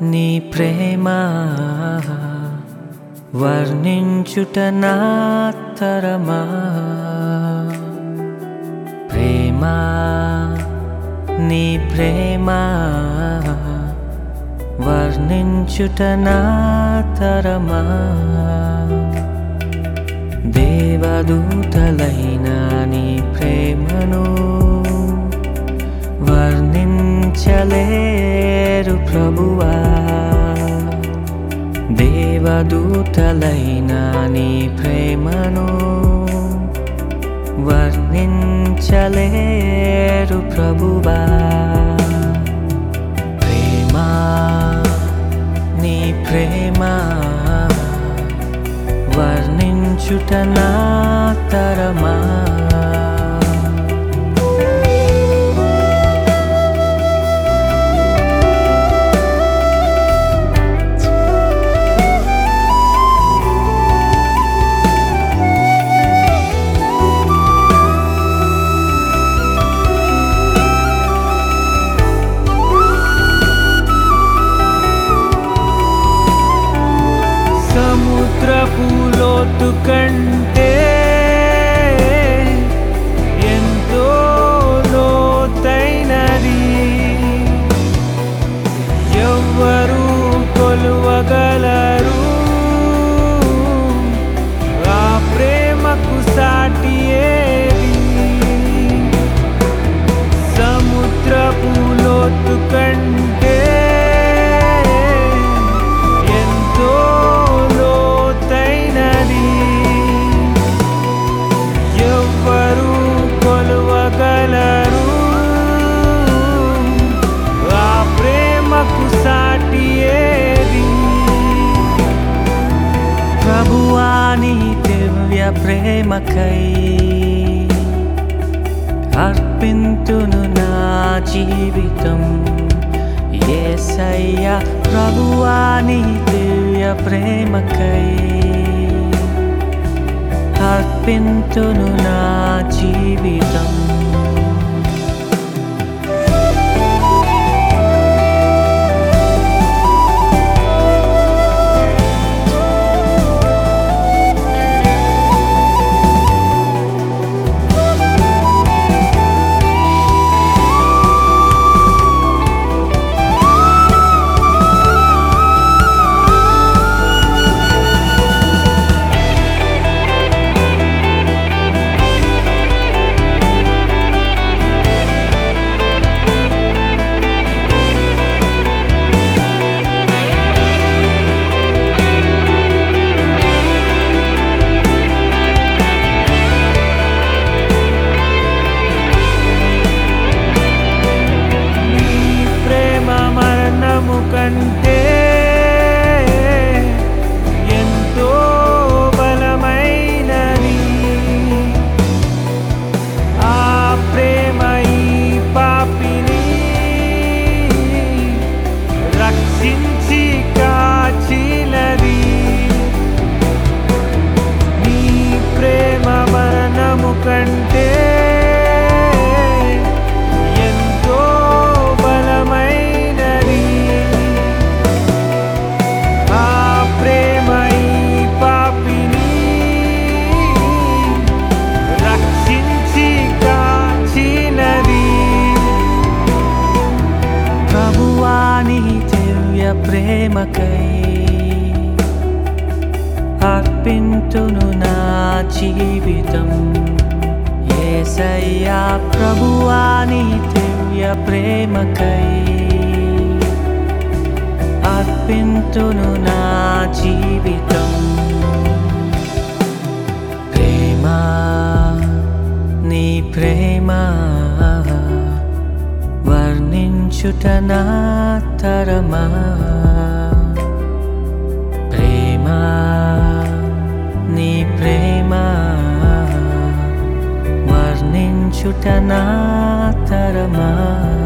నీ ప్రేమ వర్ణించుట నా తరమా ప్రేమ నీ ప్రేమ వర్ణించుట నా తరమా దేవదూతలైన నీ ప్రేమను వర్ణించలేరు ప్రభువా దేవదూతలైన నీ ప్రేమను వర్ణించలేరు ప్రభువా ప్రేమ నీ ప్రేమ వర్ణించుట నా తరమా సముద్రపు లోతు కంటే ఎంతో లోతైనది ఎవ్వరు కొలువగలరు ఆ ప్రేమకు సాటి ఏది సముద్రపు లోతు కంటే ఎంతో లోతైనది ఎవ్వరు కొలువగలరు ఆ ప్రేమకు సాటి ఏది ప్రభువాని దివ్య ప్రేమకై అర్పింతును నా జీవితం ఏసయ్య ప్రభువాని దివ్య ప్రేమకై అర్పింతును నా జీవితం నీ ప్రేమ మరణము కంటే ఎంతో బలమైనది ఆ ప్రేమ ఈ పాపిని రక్షించి కాచినది నీ ప్రేమ మరణము కంటే ఎంతో బలమైనది ఆ ప్రేమ ఈ పాపిని రక్షించి కాచినది ప్రభువాని దివ్య ప్రేమకై అర్పింతును నా జీవితం ఏసయ్యా ప్రభువాని దివ్య ప్రేమకై అర్పింతును నా జీవితం ప్రేమ నీ ప్రేమ వర్ణించుట నా తరమా ప్రేమ నీ ప్రేమ వర్ణించుట నా తరమా